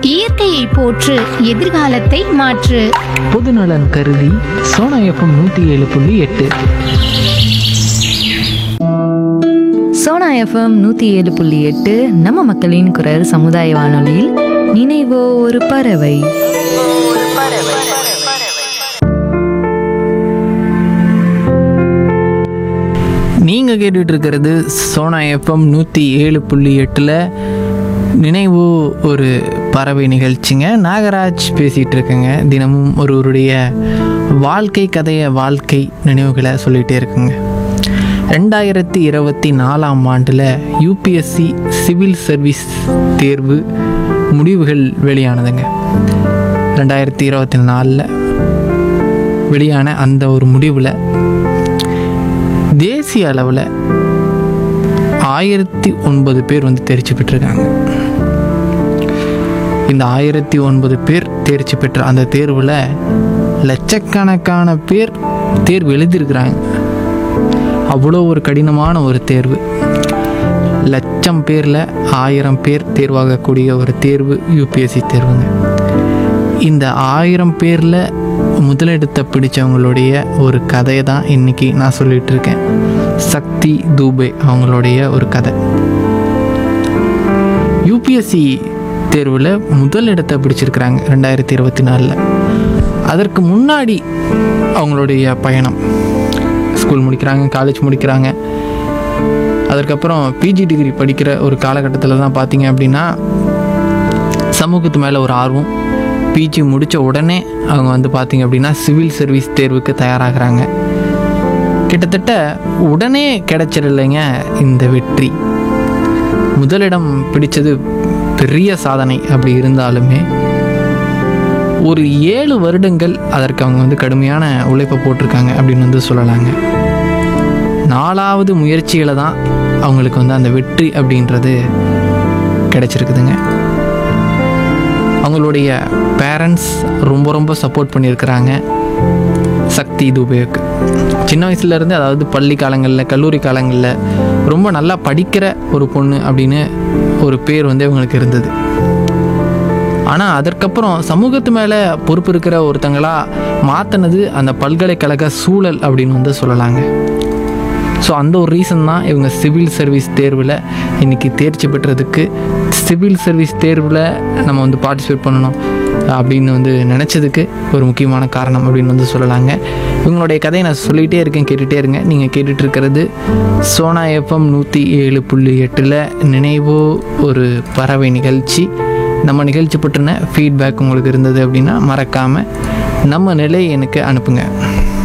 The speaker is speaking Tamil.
இயற்கையை போற்று எதிர்காலத்தை மாற்று பொதுநலன் கருதி சோனா எஃப்எம் நூற்றி ஏழு புள்ளி எட்டு சோனா எஃப்எம் நூற்றி ஏழு புள்ளி எட்டு நம்ம மக்களின் குரல் சமுதாய வானொலியில் நினைவோ ஒரு பறவை நீங்கள் கேட்டுட்டு இருக்கிறது சோனா எஃப்எம் நூற்றி ஏழு புள்ளி எட்டில் நினைவு ஒரு பறவை நிகழ்ச்சிங்க நாகராஜ் பேசிகிட்டு இருக்கேங்க தினமும் ஒருவருடைய வாழ்க்கை கதைய வாழ்க்கை நினைவுகளை சொல்லிகிட்டே இருக்குங்க ரெண்டாயிரத்தி இருபத்தி நாலாம் ஆண்டில் யூபிஎஸ்சி சிவில் சர்வீஸ் தேர்வு முடிவுகள் வெளியானதுங்க ரெண்டாயிரத்தி இருபத்தி நாலில் வெளியான அந்த ஒரு முடிவில் தேசிய அளவில் ஆயிரத்தி ஒன்பது பேர் வந்து தேர்ச்சி பெற்றிருக்காங்க இந்த ஆயிரத்தி ஒன்பது பேர் தேர்ச்சி பெற்ற அந்த தேர்வில் லட்சக்கணக்கான பேர் தேர்வு எழுதியிருக்கிறாங்க அவ்வளோ ஒரு கடினமான ஒரு தேர்வு லட்சம் பேரில் ஆயிரம் பேர் தேர்வாகக்கூடிய ஒரு தேர்வு யூபிஎஸ்சி தேர்வுங்க இந்த ஆயிரம் பேரில் முதலிடத்தை பிடிச்சவங்களுடைய ஒரு கதையை தான் இன்னைக்கு நான் சொல்லிட்டு இருக்கேன் சக்தி தூபே அவங்களுடைய ஒரு கதை யூபிஎஸ்சி தேர்வில் முதல் இடத்தை பிடிச்சிருக்கிறாங்க ரெண்டாயிரத்தி இருபத்தி நாலில் அதற்கு முன்னாடி அவங்களுடைய பயணம் ஸ்கூல் முடிக்கிறாங்க காலேஜ் முடிக்கிறாங்க அதற்கப்புறம் பிஜி டிகிரி படிக்கிற ஒரு காலகட்டத்தில் தான் பார்த்தீங்க அப்படின்னா சமூகத்து மேலே ஒரு ஆர்வம் பிஜி முடித்த உடனே அவங்க வந்து பார்த்தீங்க அப்படின்னா சிவில் சர்வீஸ் தேர்வுக்கு தயாராகிறாங்க கிட்டத்தட்ட உடனே கிடைச்சிடலைங்க இந்த வெற்றி முதலிடம் பிடிச்சது பெரிய சாதனை அப்படி இருந்தாலுமே ஒரு ஏழு வருடங்கள் அதற்கு அவங்க வந்து கடுமையான உழைப்பை போட்டிருக்காங்க அப்படின்னு வந்து சொல்லலாங்க நாலாவது முயற்சியில் தான் அவங்களுக்கு வந்து அந்த வெற்றி அப்படின்றது கிடைச்சிருக்குதுங்க அவங்களுடைய பேரண்ட்ஸ் ரொம்ப ரொம்ப சப்போர்ட் பண்ணியிருக்கிறாங்க சக்தி துபேக்கு சின்ன வயசுலேருந்து அதாவது பள்ளி காலங்களில் கல்லூரி காலங்களில் ரொம்ப நல்லா படிக்கிற ஒரு பொண்ணு அப்படின்னு ஒரு பேர் வந்து இவங்களுக்கு இருந்தது ஆனால் அதற்கப்புறம் சமூகத்து மேலே பொறுப்பு இருக்கிற ஒருத்தங்களா மாற்றினது அந்த பல்கலைக்கழக சூழல் அப்படின்னு வந்து சொல்லலாங்க ஸோ அந்த ஒரு ரீசன் தான் இவங்க சிவில் சர்வீஸ் தேர்வில் இன்றைக்கி தேர்ச்சி பெற்றதுக்கு சிவில் சர்வீஸ் தேர்வில் நம்ம வந்து பார்ட்டிசிபேட் பண்ணணும் அப்படின்னு வந்து நினச்சதுக்கு ஒரு முக்கியமான காரணம் அப்படின்னு வந்து சொல்லலாங்க இவங்களுடைய கதையை நான் சொல்லிகிட்டே இருக்கேன் கேட்டுகிட்டே இருங்க நீங்கள் கேட்டுட்டு இருக்கிறது சோனா எஃப்எம் நூற்றி ஏழு புள்ளி எட்டில் நினைவோ ஒரு பறவை நிகழ்ச்சி நம்ம நிகழ்ச்சி பற்றின ஃபீட்பேக் உங்களுக்கு இருந்தது அப்படின்னா மறக்காமல் நம்ம நிலை எனக்கு அனுப்புங்க